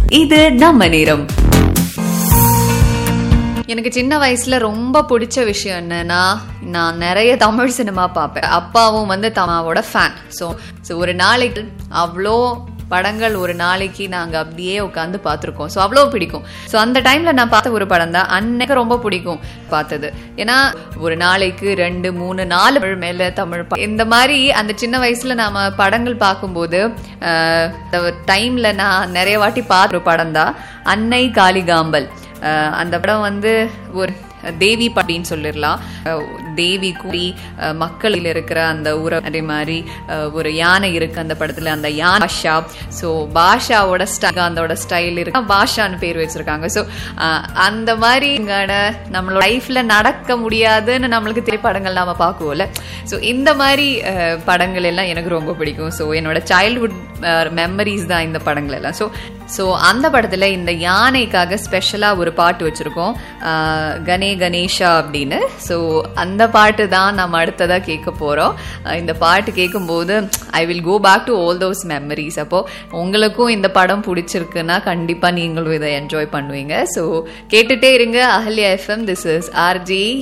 இது நம்ம நேரம் எனக்கு சின்ன வயசுல ரொம்ப பிடிச்ச விஷயம் என்னன்னா நான் நிறைய தமிழ் சினிமா பார்ப்பேன் அப்பாவும் வந்து தமாவோட ஃபேன் ஸோ ஸோ ஒரு நாளைக்கு அவ்வளோ படங்கள் ஒரு நாளைக்கு நாங்க அப்படியே உட்காந்து பார்த்துருக்கோம் ஸோ அவ்வளோ பிடிக்கும் ஸோ அந்த டைம்ல நான் பார்த்த ஒரு படம் தான் அன்னைக்கு ரொம்ப பிடிக்கும் பார்த்தது ஏன்னா ஒரு நாளைக்கு ரெண்டு மூணு நாலு தமிழ் மேல தமிழ் பா- இந்த மாதிரி அந்த சின்ன வயசுல நாம படங்கள் பார்க்கும்போது டைம்ல நான் நிறைய வாட்டி பார்த்த ஒரு படம் தான் அன்னை காளிகாம்பல் அஹ் அந்த படம் வந்து ஒரு தேவி அப்படின்னு சொல்லிடலாம் அஹ் தேவி கூடி அஹ் மக்களில் இருக்கிற அந்த உற அதே மாதிரி அஹ் ஒரு யானை இருக்கு அந்த படத்துல அந்த யானை பாஷா ஸோ பாஷாவோட ஸ்டைல் அதோட ஸ்டைல் இருக்கு பாஷான்னு பேர் வச்சிருக்காங்க ஸோ அந்த மாதிரி இங்கான நம்மளோட லைஃப்ல நடக்க முடியாதுன்னு நம்மளுக்கு திரைப்படங்கள் நாம பார்க்குவோம்ல ஸோ இந்த மாதிரி அஹ், படங்கள் எல்லாம் எனக்கு ரொம்ப பிடிக்கும் ஸோ என்னோட சைல்ட்ஹுட் மெமரிஸ் தான் இந்த படங்கள் எல்லாம் ஸோ ஸோ அந்த படத்துல இந்த யானைக்காக ஸ்பெஷலா ஒரு பாட்டு வச்சிருக்கோம் அஹ், கணே கணேஷா அப்படின்னு ஸோ அந்த பாட்டு தான் நம்ம அடுத்ததா கேட்க போறோம் அஹ், இந்த பாட்டு கேட்கும்போது I will go back to all those memories அப்போ உங்களுக்கும் இந்த படம் பிடிச்சிருக்குன்னா கண்டிப்பா நீங்களும் இதை என்ஜாய் பண்ணுவீங்க ஸோ கேட்டுட்டே இருங்க Ahalya FM this is RJ